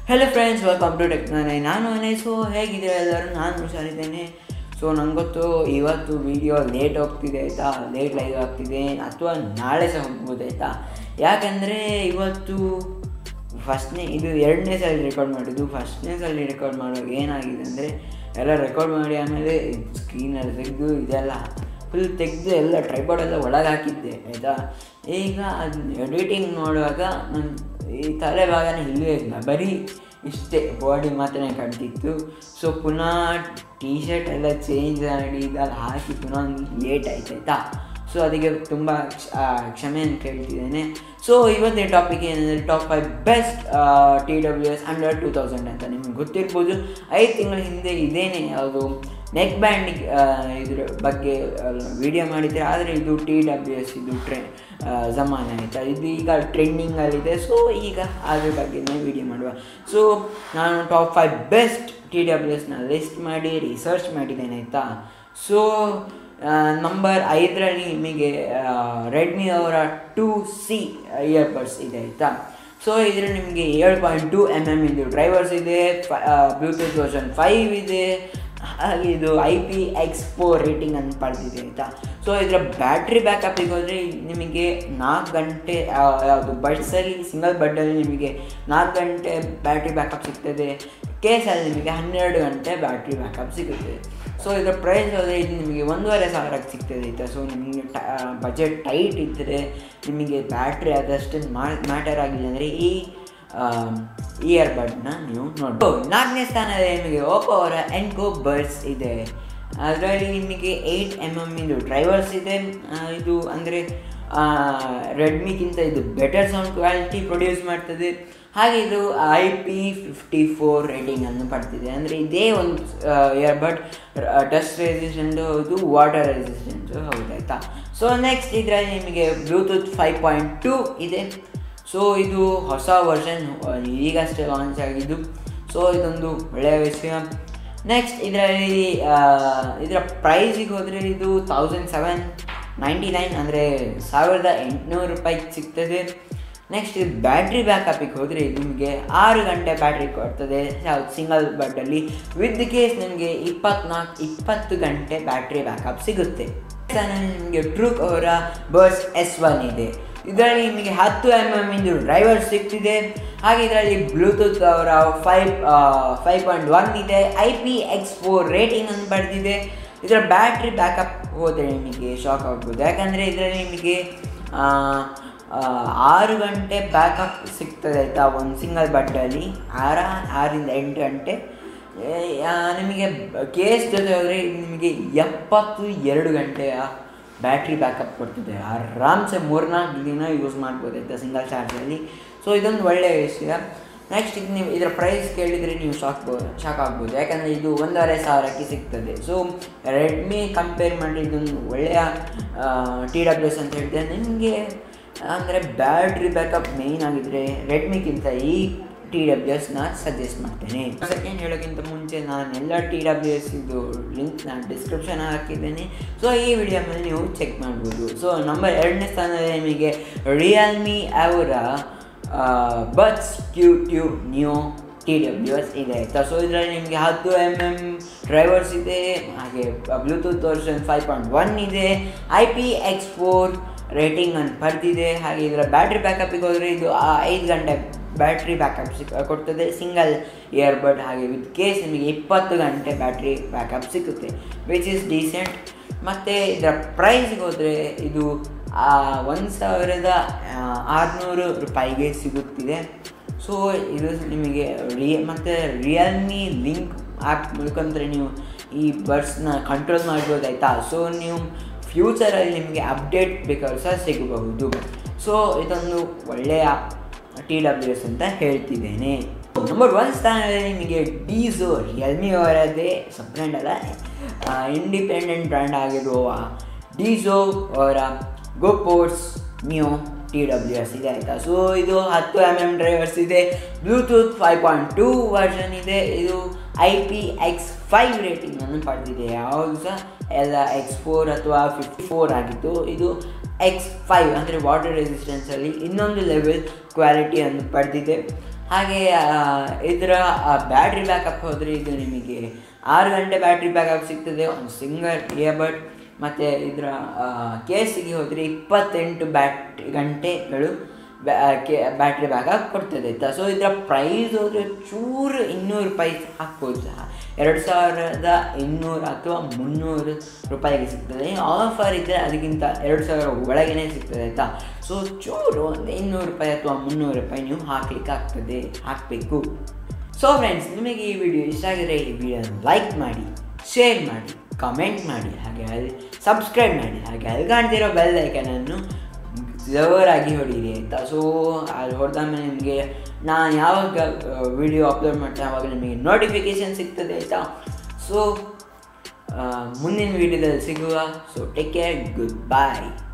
hello friends welcome to technology ನಾನು ಅನೈಸು ಹೇಗಿದ್ದೀರಾ ಎಲ್ಲರೂ ನಾನು ಹುಷಾರಿದ್ದೇನೆ ಸೊ ನಂಗೆ ಗೊತ್ತು ಇವತ್ತು ವಿಡಿಯೋ ಲೇಟ್ ಹೋಗ್ತಿದೆ ಆಯಿತಾ ಲೇಟ್ ಲೈವ್ ಆಗ್ತಿದೆ ಅಥವಾ ನಾಳೆ ಸಹ ಹೋಗ್ಬೋದು ಆಯಿತಾ ಯಾಕಂದರೆ ಇವತ್ತು ಫಸ್ಟ್ನೇ ಇದು ಎರಡನೇ ಸಲ ರೆಕಾರ್ಡ್ ಮಾಡಿದ್ದು ಫಸ್ಟ್ನೇ ಸಲ ರೆಕಾರ್ಡ್ ಮಾಡುವಾಗ ಏನಾಗಿದೆ ಅಂದರೆ ಎಲ್ಲ ರೆಕಾರ್ಡ್ ಮಾಡಿ ಆಮೇಲೆ ಸ್ಕ್ರೀನಲ್ಲಿ ತೆಗೆದು ಇದೆಲ್ಲ ಫುಲ್ ತೆಗೆದು ಎಲ್ಲ ಟ್ರೈಪಾಡ್ ಎಲ್ಲ ಒಳಗೆ ಹಾಕಿದ್ದೆ ಆಯಿತಾ ಈಗ ಅದು ಎಡಿಟಿಂಗ್ ನೋಡುವಾಗ ನನ್ನ ಈ ತಲೆ ಭಾಗನೇ ಇಲ್ಲವೇ ಇಲ್ಲ ಬರೀ ಇಷ್ಟೇ ಬಾಡಿ ಮಾತ್ರ ಕಾಣ್ತಿತ್ತು ಸೊ ಪುನಃ ಟೀ ಶರ್ಟ್ ಎಲ್ಲ ಚೇಂಜ್ ಮಾಡಿ ಇದೆಲ್ಲ ಹಾಕಿ ಪುನಃ ಲೇಟ್ ಆಯ್ತು ಆಯಿತಾ ಸೊ ಅದಕ್ಕೆ ತುಂಬ ಕ್ಷಮೆಯನ್ನು ಕೇಳ್ತಿದ್ದೇನೆ ಸೊ ಇವತ್ತಿನ ಟಾಪಿಕ್ ಏನಂದರೆ top five best T W S under two thousand ಅಂತ ನಿಮ್ಗೆ ಗೊತ್ತಿರ್ಬೋದು ಐದು ತಿಂಗಳ ಹಿಂದೆ ಇದೇನೆ ಯಾವುದು ನೆಕ್ ಬ್ಯಾಂಡ್ ಇದ್ರ ಬಗ್ಗೆ ವಿಡಿಯೋ ಮಾಡಿದ್ದೆ ಆದರೆ ಇದು ಟಿ ಡಬ್ಲ್ಯೂ ಎಸ್ ಇದು ಟ್ರೆ ಜಮಾನ ಆಯಿತಾ ಇದು ಈಗ ಟ್ರೆಂಡಿಂಗಲ್ಲಿದೆ ಸೊ ಈಗ ಅದ್ರ ಬಗ್ಗೆನೇ ವಿಡಿಯೋ ಮಾಡುವ ಸೊ ನಾನು top five best T W ಎಸ್ನ ಲಿಸ್ಟ್ ಮಾಡಿ ರಿಸರ್ಚ್ ಮಾಡಿದ್ದೇನೆ ಆಯಿತಾ ಸೊ ನಂಬರ್ ಐದರಲ್ಲಿ ನಿಮಗೆ ರೆಡ್ಮಿ ಅವರ ಟು ಸಿ ಇಯರ್ಬಡ್ಸ್ ಇದೆ ಆಯಿತಾ ಸೊ ಇದರ ನಿಮಗೆ ಏಳು ಪಾಯಿಂಟ್ ಟು ಎಮ್ ಎಮ್ ಇದು ಡ್ರೈವರ್ಸ್ ಇದೆ ಬ್ಲೂಟೂತ್ ವರ್ಷನ್ ಫೈವ್ ಇದೆ ಹಾಗೆ ಇದು I P X four rating ಅಂತ ಪಡೆದಿದೆ ಆಯಿತಾ ಸೊ ಇದರ ಬ್ಯಾಟ್ರಿ ಬ್ಯಾಕಪ್ಪಿಗೆ ಹೋದರೆ ನಿಮಗೆ ನಾಲ್ಕು ಗಂಟೆ ಯಾವುದು ಬಡ್ಸಲ್ಲಿ ಸಿಂಗಲ್ ಬಡ್ಡಲ್ಲಿ ನಿಮಗೆ ನಾಲ್ಕು ಗಂಟೆ ಬ್ಯಾಟ್ರಿ ಬ್ಯಾಕಪ್ ಸಿಗ್ತದೆ ಕೇಸಲ್ಲಿ ನಿಮಗೆ ಹನ್ನೆರಡು ಗಂಟೆ ಬ್ಯಾಟ್ರಿ ಬ್ಯಾಕಪ್ ಸಿಗುತ್ತೆ ಸೊ ಇದರ ಪ್ರೈಸ್ ಹೋದರೆ ಇದು ನಿಮಗೆ ಒಂದೂವರೆ ಸಾವಿರಕ್ಕೆ ಸಿಗ್ತದೆ ಆಯಿತಾ ಸೊ ನಿಮಗೆ ಟ ಬಜೆಟ್ ಟೈಟ್ ಇದ್ದರೆ ನಿಮಗೆ ಬ್ಯಾಟ್ರಿ ಅದಷ್ಟು ಮ್ಯಾಟರ್ ಆಗಿಲ್ಲ ಅಂದರೆ ಈ ಇಯರ್ಬಡ್ನ ನೀವು ನೋಡ್ಬೋದು ನಾಲ್ಕನೇ ಸ್ಥಾನದಲ್ಲಿ ನಿಮಗೆ ಓಪೋ ಅವರ ಎನ್ಕೋ ಬರ್ಡ್ಸ್ ಇದೆ ಅದರಲ್ಲಿ ನಿಮಗೆ ಏಯ್ಟ್ ಎಮ್ ಎಮ್ ಇದು ಡ್ರೈವರ್ಸ್ ಇದೆ ಇದು ಅಂದರೆ ರೆಡ್ಮಿಗಿಂತ ಇದು ಬೆಟರ್ ಸೌಂಡ್ ಕ್ವಾಲಿಟಿ ಪ್ರೊಡ್ಯೂಸ್ ಮಾಡ್ತದೆ ಹಾಗೆ ಇದು ಐ ಪಿ ಫಿಫ್ಟಿ ಫೋರ್ ರೇಟಿಂಗನ್ನು ಪಡ್ತಿದೆ ಅಂದರೆ ಇದೇ ಒಂದು ಇಯರ್ಬಡ್ ಡಸ್ಟ್ ರೆಸಿಸ್ಟೆಂಟು ಹೌದು ವಾಟರ್ ರೆಸಿಸ್ಟೆಂಟು ಹೌದು ಆಯಿತಾ ಸೊ ನೆಕ್ಸ್ಟ್ ಇದರಲ್ಲಿ ನಿಮಗೆ ಬ್ಲೂಟೂತ್ ಫೈವ್ ಪಾಯಿಂಟ್ ಟೂ ಇದೆ ಸೊ ಇದು ಹೊಸ ವರ್ಷನ್ ಈಗಷ್ಟೇ ಲಾಂಚ್ ಆಗಿದ್ದು ಸೊ ಇದೊಂದು ಒಳ್ಳೆಯ ವಿಷಯ ನೆಕ್ಸ್ಟ್ ಇದರಲ್ಲಿ ಇದರ ಪ್ರೈಸಿಗೆ ಹೋದರೆ ಇದು ತೌಸಂಡ್ ಸೆವೆನ್ ನೈಂಟಿ ನೈನ್ ಅಂದರೆ ಸಾವಿರದ ಎಂಟುನೂರು ರೂಪಾಯಿಗೆ ಸಿಗ್ತದೆ ನೆಕ್ಸ್ಟ್ ಇದು ಬ್ಯಾಟ್ರಿ ಬ್ಯಾಕಪ್ಪಿಗೆ ಹೋದರೆ ನಿಮಗೆ ಆರು ಗಂಟೆ ಬ್ಯಾಟ್ರಿ ಕೊಡ್ತದೆ ಯಾವ್ದು ಸಿಂಗಲ್ ಬಡ್ಡಲ್ಲಿ ವಿತ್ ಕೇಸ್ ನಿಮಗೆ ಇಪ್ಪತ್ನಾಲ್ಕು ಇಪ್ಪತ್ತು ಗಂಟೆ ಬ್ಯಾಟ್ರಿ ಬ್ಯಾಕಪ್ ಸಿಗುತ್ತೆ ನಿಮಗೆ ಟ್ರೂಕ್ ಅವರ ಬರ್ಸ್ ಎಸ್ ಒನ್ ಇದೆ ಇದರಲ್ಲಿ ನಿಮಗೆ ಹತ್ತು ಎಮ್ ಎಮ್ ಇಂದು ಡ್ರೈವರ್ ಸಿಗ್ತಿದೆ ಹಾಗೆ ಇದರಲ್ಲಿ ಬ್ಲೂಟೂತ್ ಅವರ ಫೈವ್ ಫೈವ್ ಪಾಯಿಂಟ್ ಒನ್ ಇದೆ I P X four rating ಅನ್ನು ಪಡೆದಿದೆ ಇದರ ಬ್ಯಾಟ್ರಿ ಬ್ಯಾಕಪ್ ಹೋದರೆ ನಿಮಗೆ ಶಾಕ್ ಆಗ್ಬೋದು ಯಾಕಂದರೆ ಇದರಲ್ಲಿ ನಿಮಗೆ ಆರು ಗಂಟೆ ಬ್ಯಾಕಪ್ ಸಿಗ್ತದೆ ಆಯಿತಾ ಒಂದು ಸಿಂಗಲ್ ಬಡ್ಡಲ್ಲಿ ಆರ ಆರಿಂದ ಎಂಟು ಗಂಟೆ ನಿಮಗೆ ಕೇಸ್ ಜೊತೆ ಹೋದರೆ ನಿಮಗೆ ಎಪ್ಪತ್ತು ಎರಡು ಗಂಟೆಯ ಬ್ಯಾಟ್ರಿ ಬ್ಯಾಕಪ್ ಕೊಡ್ತಿದೆ ಆರಾಮ್ಸೆ ಮೂರ್ನಾಲ್ಕು ದಿನ ಯೂಸ್ ಮಾಡ್ಬೋದು ಆಯಿತಾ ಸಿಂಗಲ್ ಚಾರ್ಜಲ್ಲಿ ಸೊ ಇದೊಂದು ಒಳ್ಳೆಯ ವಿಷಯ ನೆಕ್ಸ್ಟ್ ಇದು ನೀವು ಇದರ ಪ್ರೈಸ್ ಕೇಳಿದರೆ ನೀವು ಶಾಕ್ ಶಾಕ್ ಆಗ್ಬೋದು ಯಾಕಂದರೆ ಇದು ಒಂದೂವರೆ ಸಾವಿರಕ್ಕೆ ಸಿಗ್ತದೆ ಸೊ ರೆಡ್ಮಿ ಕಂಪೇರ್ ಮಾಡಿ ಇದೊಂದು ಒಳ್ಳೆಯ ಟಿ ಡಬ್ಲ್ಯೂ ಎಸ್ ಅಂತ ಹೇಳಿದ್ರೆ ನಿಮಗೆ ಅಂದರೆ ಬ್ಯಾಟ್ರಿ ಬ್ಯಾಕಪ್ ಮೇಯ್ನ್ ಆಗಿದ್ದರೆ ರೆಡ್ಮಿಗಿಂತ ಈ ಟಿ ಡಬ್ಲ್ಯೂ ಎಸ್ನ ಸಜೆಸ್ಟ್ ಮಾಡ್ತೇನೆ ಸೆಕೆಂಡ್ ಹೇಳೋಕ್ಕಿಂತ ಮುಂಚೆ ನಾನು ಎಲ್ಲ ಟಿ ಡಬ್ಲ್ಯೂ ಎಸ್ ಇದು ಲಿಂಕ್ನ ಡಿಸ್ಕ್ರಿಪ್ಷನ್ ಹಾಕಿದ್ದೇನೆ ಸೊ ಈ ವಿಡಿಯೋ ಮೇಲೆ ನೀವು ಚೆಕ್ ಮಾಡ್ಬೋದು ಸೊ ನಂಬರ್ ಎರಡನೇ ಸ್ಥಾನದಲ್ಲಿ ನಿಮಗೆ ರಿಯಲ್ಮಿ ಅವರ buds Q two new T W S ಇದೆ ಆಯಿತಾ ಸೊ ಇದರಲ್ಲಿ ನಿಮಗೆ ಹತ್ತು ಎಮ್ ಎಮ್ ಡ್ರೈವರ್ಸ್ ಇದೆ ಹಾಗೆ Bluetooth version five point one ಇದೆ I P X four rating ಅನ್ನು ಪಡೆದಿದೆ ಹಾಗೆ ಇದರ ಬ್ಯಾಟ್ರಿ ಬ್ಯಾಕಪ್ಪಿಗೆ ಹೋದರೆ ಇದು ಐದು ಗಂಟೆ ಬ್ಯಾಟ್ರಿ ಬ್ಯಾಕಪ್ ಸಿಕ್ ಕೊಡ್ತದೆ ಸಿಂಗಲ್ ಇಯರ್ಬಡ್ ಹಾಗೆ ವಿತ್ ಕೇಸ್ ನಿಮಗೆ ಇಪ್ಪತ್ತು ಗಂಟೆ ಬ್ಯಾಟ್ರಿ ಬ್ಯಾಕಪ್ ಸಿಗುತ್ತೆ ವಿಚ್ ಇಸ್ ಡೀಸೆಂಟ್ ಮತ್ತು ಇದರ ಪ್ರೈಸ್ಗೆ ಹೋದರೆ ಇದು ಒಂದು ಸಾವಿರದ ಆರುನೂರು ರೂಪಾಯಿಗೆ ಸಿಗುತ್ತಿದೆ ಸೊ ಇದು ನಿಮಗೆ ರಿಯ ಮತ್ತು ರಿಯಲ್ಮಿ ಲಿಂಕ್ ಆ್ಯಪ್ ಮುಖಾಂತರ ನೀವು ಈ ಬರ್ಡ್ಸ್ನ ಕಂಟ್ರೋಲ್ ಮಾಡ್ಬೋದು ಆಯಿತಾ ಸೊ ನೀವು ಫ್ಯೂಚರಲ್ಲಿ ನಿಮಗೆ ಅಪ್ಡೇಟ್ ಬೇಕಾದ್ರೂ ಸಹ ಸಿಗಬಹುದು ಸೊ ಇದೊಂದು ಒಳ್ಳೆಯ ಟಿ ಡಬ್ಲ್ಯೂ ಎಸ್ ಅಂತ ಹೇಳ್ತಿದ್ದೇನೆ ನಂಬರ್ ಒನ್ ಸ್ಥಾನದಲ್ಲಿ ನಿಮಗೆ ಡೀಸೋ ರಿಯಲ್ಮಿ ಅವರದ್ದೇ ಸಬ್ ಬ್ರ್ಯಾಂಡ್ ಅಲ್ಲ ಇಂಡಿಪೆಂಡೆಂಟ್ ಬ್ರ್ಯಾಂಡ್ ಆಗಿರುವ ಡೀಸೋ ಅವರ GoPods new T W S ಇದೆ ಆಯಿತಾ ಸೊ ಇದು ಹತ್ತು ಎಮ್ ಎಮ್ ಡ್ರೈವರ್ಸ್ ಇದೆ Bluetooth five point two version ಇದೆ ಇದು ಐ ಪಿ ಎಕ್ಸ್ ಫೈವ್ ರೇಟಿಂಗನ್ನು ಪಡೆದಿದೆ ಯಾವುದು ಸಹ ಎಲ್ಲ ಎಕ್ಸ್ ಫೋರ್ ಅಥವಾ ಫಿಫ್ಟಿ ಫೋರ್ ಆಗಿತ್ತು ಇದು ಎಕ್ಸ್ ಫೈವ್ ಅಂದರೆ ವಾಟರ್ ರೆಸಿಸ್ಟೆನ್ಸಲ್ಲಿ ಇನ್ನೊಂದು ಲೆವೆಲ್ ಕ್ವಾಲಿಟಿಯನ್ನು ಪಡೆದಿದೆ ಹಾಗೆ ಆ, ಇದರ ಬ್ಯಾಟ್ರಿ ಬ್ಯಾಕಪ್ ಹೋದರೆ ಇದು ನಿಮಗೆ ಆರು ಗಂಟೆ ಬ್ಯಾಟ್ರಿ ಬ್ಯಾಕಪ್ ಸಿಗ್ತದೆ ಒಂದು ಸಿಂಗಲ್ ಇಯರ್ಬಡ್ ಮತ್ತು ಇದರ ಕೇಸಿಗೆ ಹೋದರೆ ಇಪ್ಪತ್ತೆಂಟು ಬ್ಯಾಟ್ರಿ ಗಂಟೆಗಳು ಬ್ಯಾಟ್ರಿ ಬ್ಯಾಕಪ್ ಕೊಡ್ತದೆ ಆಯಿತಾ ಸೊ ಇದರ ಪ್ರೈಸ್ ಹೋದರೆ ಚೂರು ಇನ್ನೂರು ರೂಪಾಯಿ ಹಾಕ್ಬೋದು ಸಹ ಎರಡು ಸಾವಿರದ ಇನ್ನೂರು ಅಥವಾ ಮುನ್ನೂರು ರೂಪಾಯಿಗೆ ಸಿಗ್ತದೆ ಆಫರ್ ಇದ್ದರೆ ಅದಕ್ಕಿಂತ ಎರಡು ಸಾವಿರ ಒಳಗೇ ಸಿಗ್ತದೆ ಆಯಿತಾ ಸೊ ಚೂರು ಒಂದು ಇನ್ನೂರು ರೂಪಾಯಿ ಅಥವಾ ಮುನ್ನೂರು ರೂಪಾಯಿ ನೀವು ಹಾಕ್ಲಿಕ್ಕೆ ಆಗ್ತದೆ ಹಾಕಬೇಕು ಸೊ ಫ್ರೆಂಡ್ಸ್ ನಿಮಗೆ ಈ ವಿಡಿಯೋ ಇಷ್ಟ ಆಗಿದ್ರೆ ಈ ವಿಡಿಯೋನ ಲೈಕ್ ಮಾಡಿ ಶೇರ್ ಮಾಡಿ ಕಮೆಂಟ್ ಮಾಡಿ ಹಾಗೆ ಅಲ್ಲಿ ಸಬ್ಸ್ಕ್ರೈಬ್ ಮಾಡಿ ಹಾಗೆ ಅಲ್ಲಿ ಕಾಣ್ತಿರೋ ಬೆಲ್ ಐಕನನ್ನು ಜೋರಾಗಿ ಹೊಡೀರಿ ಆಯಿತಾ ಸೊ ಅದು ಹೊಡೆದಾದ್ಮೇಲೆ ನಿಮಗೆ ನಾನು ಯಾವಾಗ ವಿಡಿಯೋ ಅಪ್ಲೋಡ್ ಮಾಡ್ತೇನೆ ಆವಾಗ ನಿಮಗೆ ನೋಟಿಫಿಕೇಷನ್ ಸಿಗ್ತದೆ ಆಯಿತಾ ಸೊ ಮುಂದಿನ ವಿಡಿಯೋದಲ್ಲಿ ಸಿಗುವ ಸೊ ಟೇಕ್ ಕೇರ್ ಗುಡ್ ಬಾಯ್